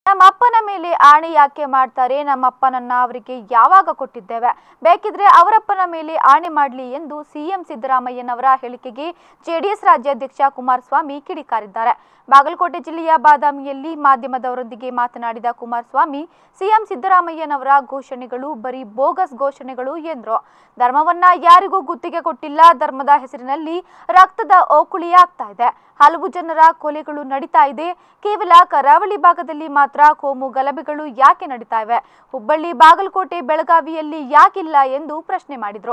ನಮ್ಮ ಅಪ್ಪನ ಮೇಲೆ ಆಣೆ ಯಾಕೆ ಮಾಡ್ತಾರೆ ನಮ್ಮ ಅಪ್ಪನನ್ನ ಅವರಿಗೆ ಯಾವಾಗ ಕೊಟ್ಟಿದ್ದೇವೆ ಬೇಕಿದ್ರೆ ಅವರಪ್ಪನ ಮೇಲೆ ಆಣೆ ಮಾಡಲಿ ಎಂದು ಸಿಎಂ ಸಿದ್ದರಾಮಯ್ಯನವರ ಹೇಳಿಕೆಗೆ ಜೆಡಿಎಸ್ ರಾಜ್ಯಾಧ್ಯಕ್ಷ ಕುಮಾರಸ್ವಾಮಿ ಕಿಡಿಕಾರಿದ್ದಾರೆ ಬಾಗಲಕೋಟೆ ಜಿಲ್ಲೆಯ ಬಾದಾಮಿಯಲ್ಲಿ ಮಾಧ್ಯಮದವರೊಂದಿಗೆ ಮಾತನಾಡಿದ ಕುಮಾರಸ್ವಾಮಿ ಸಿಎಂ ಸಿದ್ದರಾಮಯ್ಯನವರ ಘೋಷಣೆಗಳು ಬರೀ ಬೋಗಸ್ ಘೋಷಣೆಗಳು ಎಂದ್ರು ಧರ್ಮವನ್ನ ಯಾರಿಗೂ ಗುತ್ತಿಗೆ ಕೊಟ್ಟಿಲ್ಲ ಧರ್ಮದ ಹೆಸರಿನಲ್ಲಿ ರಕ್ತದ ಓಕುಳಿ ಆಗ್ತಾ ಇದೆ ಹಲವು ಜನರ ಕೊಲೆಗಳು ನಡೀತಾ ಇದೆ ಕೇವಲ ಕರಾವಳಿ ಭಾಗದಲ್ಲಿ ಮಾತ್ರ ಕೋಮು ಗಲಭೆಗಳು ಯಾಕೆ ನಡೀತಾ ಇವೆ ಹುಬ್ಬಳ್ಳಿ ಬಾಗಲಕೋಟೆ ಬೆಳಗಾವಿಯಲ್ಲಿ ಯಾಕಿಲ್ಲ ಎಂದು ಪ್ರಶ್ನೆ ಮಾಡಿದ್ರು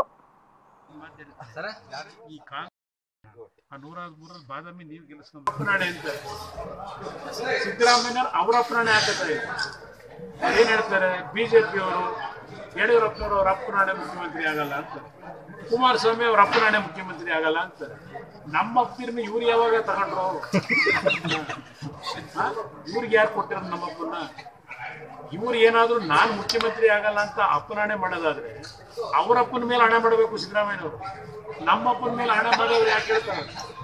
ಈ ಕಾ ಆ ನೂರ ಮೂರಲ್ಲಿ ಬಾದಾಮಿ ನೀವು ಗೆಲ್ಲಿಸ್ಕೊಂಡು ಅಪ್ಪನಾಣೆ ಅಂತ ಸಿದ್ದರಾಮಯ್ಯ ಅವರ ಅಪ್ಪನಾಣೆ ಹಾಕತ್ತಾರೆ ಏನ್ ಹೇಳ್ತಾರೆ ಬಿಜೆಪಿ ಅವರು ಯಡಿಯೂರಪ್ಪನವರು ಅವ್ರ ಅಪ್ಪನಾಣೆ ಮುಖ್ಯಮಂತ್ರಿ ಆಗಲ್ಲ ಅಂತಾರೆ ಕುಮಾರಸ್ವಾಮಿ ಅವ್ರ ಅಪ್ಪನಾಣೆ ಮುಖ್ಯಮಂತ್ರಿ ಆಗಲ್ಲ ಅಂತಾರೆ ನಮ್ಮ ಅಪ್ಪಿರ್ನ ಇವ್ರು ಯಾವಾಗ ತಗೊಂಡ್ರು ಹಾ? ಇವ್ರಿಗೆ ಯಾರು ಕೊಟ್ಟಿರೋದು ನಮ್ಮಪ್ಪನ್ನ ಇವ್ರು ಏನಾದ್ರೂ ನಾನ್ ಮುಖ್ಯಮಂತ್ರಿ ಆಗಲ್ಲ ಅಂತ ಅಪ್ಪನಾಣೆ ಮಾಡೋದಾದ್ರೆ ಅವ್ರ ಅಪ್ಪನ ಮೇಲೆ ಹಣ ಮಾಡಬೇಕು ಸಿದ್ದರಾಮಯ್ಯನವರು ನಮ್ಮ ಅಪ್ಪನ ಮೇಲೆ ಹಣ ಮಾಡೋರು ಯಾಕೆ ಹೇಳ್ತಾರೆ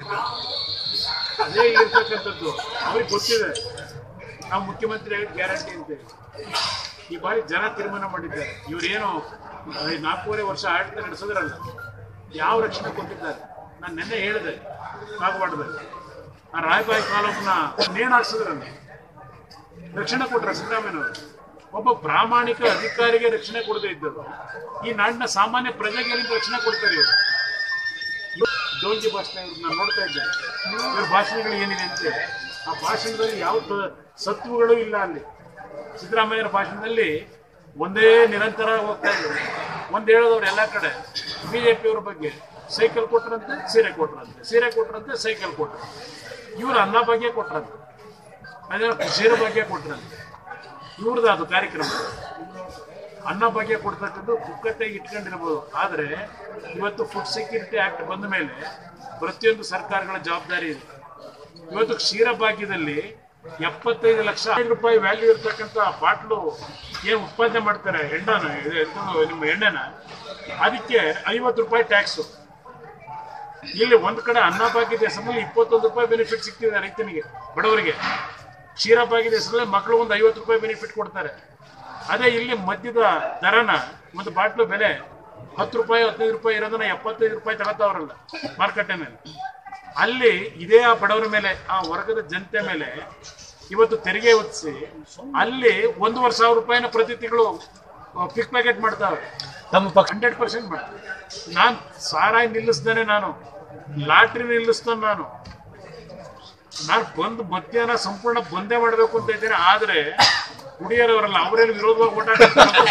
ಅದೇ ಇರ್ತಕ್ಕಂಥದ್ದು ಅವ್ರಿಗೆ ಗೊತ್ತಿದೆ ನಾವು ಮುಖ್ಯಮಂತ್ರಿ ಆಗಿ ಗ್ಯಾರಂಟಿ ಅಂತ ಹೇಳಿ. ಈ ಬಾರಿ ಜನ ತೀರ್ಮಾನ ಮಾಡಿದ್ದಾರೆ ಇವ್ರೇನು ಐದ್ ನಾಲ್ಕೂವರೆ ವರ್ಷ ಆಡಳಿತ ನಡೆಸಿದ್ರಲ್ಲ ಯಾವ ರಕ್ಷಣೆ ಕೊಟ್ಟಿದ್ದಾರೆ ನಾನು ನಿನ್ನೆ ಹೇಳಿದೆ ಕಾಗವಾಡದಲ್ಲಿ ಆ ರಾಯಬಾಯಿ ತಾಲೂಕನ್ನ ನೇಣು ಹಾಕ್ಸಿದ್ರಲ್ಲ ರಕ್ಷಣೆ ಕೊಟ್ರ ಸಿದ್ದರಾಮಯ್ಯನವರು ಒಬ್ಬ ಪ್ರಾಮಾಣಿಕ ಅಧಿಕಾರಿಗೆ ರಕ್ಷಣೆ ಕೊಡದೇ ಇದ್ದರು ಈ ನಾಡಿನ ಸಾಮಾನ್ಯ ಪ್ರಜೆಗೆ ಎಲ್ಲಿಂದ ರಕ್ಷಣೆ ಕೊಡ್ತಾರೆ ಇವರು ಜೋಂಜಿ ಭಾಷಣ ಇವ್ರು ನಾನು ನೋಡ್ತಾ ಇದ್ದೆ ಇವ್ರ ಭಾಷಣಗಳು ಏನಿದೆ ಅಂತ ಆ ಭಾಷಣದಲ್ಲಿ ಯಾವ ತ- ಸತ್ವಗಳು ಇಲ್ಲ ಅಲ್ಲಿ ಸಿದ್ದರಾಮಯ್ಯರ ಭಾಷಣದಲ್ಲಿ ಒಂದೇ ನಿರಂತರ ಹೋಗ್ತಾ ಇದ್ದಾರೆ ಒಂದ್ ಹೇಳೋದವ್ರು ಎಲ್ಲ ಕಡೆ ಬಿಜೆಪಿ ಅವ್ರ ಬಗ್ಗೆ ಸೈಕಲ್ ಕೊಟ್ರಂತೆ ಸೀರೆ ಕೊಟ್ರಂತೆ ಸೀರೆ ಕೊಟ್ರಂತೆ ಸೈಕಲ್ ಕೊಟ್ರಂತೆ ಇವ್ರು ಅನ್ನ ಬಗ್ಗೆ ಕೊಟ್ರಂತೆ ಅದೇ ಸೀರೆ ಬಗ್ಗೆ ಕೊಟ್ರಂತೆ ಇವ್ರದ್ದು ಅದು ಕಾರ್ಯಕ್ರಮ ಅನ್ನ ಬಗ್ಗೆ ಕೊಡ್ತಕ್ಕದ್ದು ಪುಕ್ಕಟ್ಟೆಗೆ ಇಟ್ಕೊಂಡಿರ್ಬೋದು ಆದರೆ ಇವತ್ತು ಫುಡ್ ಸೆಕ್ಯೂರಿಟಿ ಆಕ್ಟ್ ಬಂದ ಮೇಲೆ ಪ್ರತಿಯೊಂದು ಸರ್ಕಾರಗಳ ಜವಾಬ್ದಾರಿ ಇದೆ ಇವತ್ತು ಕ್ಷೀರ ಭಾಗ್ಯದಲ್ಲಿ ಎಪ್ಪತ್ತೈದು ಲಕ್ಷ ಐದು ರೂಪಾಯಿ ವ್ಯಾಲ್ಯೂ ಇರ್ತಕ್ಕಂಥ ಬಾಟ್ಲು ಏನು ಉತ್ಪಾದನೆ ಮಾಡ್ತಾರೆ ಎಣ್ಣನ ಇದು ಎಂತದು ನಿಮ್ಮ ಎಣ್ಣೆನ ಅದಕ್ಕೆ ಐವತ್ತು ರೂಪಾಯಿ ಟ್ಯಾಕ್ಸು ಇಲ್ಲಿ ಒಂದ್ ಕಡೆ ಅನ್ನ ಭಾಗ್ಯದ ಹೆಸರಲ್ಲಿ ಇಪ್ಪತ್ತೊಂದು ರೂಪಾಯಿ ಬೆನಿಫಿಟ್ ಸಿಗ್ತಿದೆ ರೈತನಿಗೆ ಬಡವರಿಗೆ ಕ್ಷೀರ ಭಾಗ್ಯದ ಹೆಸರಲ್ಲಿ ಮಕ್ಕಳು ಒಂದು ಐವತ್ತು ರೂಪಾಯಿ ಬೆನಿಫಿಟ್ ಕೊಡ್ತಾರೆ ಅದೇ ಇಲ್ಲಿ ಮದ್ಯದ ದರನ ಒಂದು ಬಾಟ್ಲು ಬೆಲೆ ಹತ್ತು ರೂಪಾಯಿ ಹದಿನೈದು ರೂಪಾಯಿ ಇರೋದನ್ನ ಎಪ್ಪತ್ತೈದು ರೂಪಾಯಿ ತಗೋತಾವ್ರಲ್ಲ ಮಾರುಕಟ್ಟೆನಲ್ಲಿ ಅಲ್ಲಿ ಇದೇ ಆ ಬಡವರ ಮೇಲೆ ಆ ವರ್ಗದ ಜನತೆ ಮೇಲೆ ಇವತ್ತು ತೆರಿಗೆ ಹೊತ್ತಿಸಿ ಅಲ್ಲಿ ಒಂದೂವರೆ ಸಾವಿರ ರೂಪಾಯಿನ ಪ್ರತಿ ತಿಂಗಳು ಪಿಕ್ ಪ್ಯಾಕೆಟ್ ಮಾಡ್ತಾವೆ ತಮ್ಮ ಪಕ್ಷ ಹಂಡ್ರೆಡ್ ಪರ್ಸೆಂಟ್ ಮಾಡಿ ನಾನು ಸಾರಾಯಿ ನಿಲ್ಲಿಸ್ದೇನೆ ನಾನು ಲಾಟ್ರಿ ನಿಲ್ಲಿಸ್ತಾನೆ ನಾನು ನಾನು ಬಂದು ಮಧ್ಯಾಹ್ನ ಸಂಪೂರ್ಣ ಬಂದೇ ಮಾಡಬೇಕು ಅಂತ ಇದ್ದೇನೆ ಆದ್ರೆ ಕುಡಿಯೋರವರಲ್ಲ ಅವರೇನು ವಿರೋಧವಾಗಿ ಓಟಾಡ್ತಾರೆ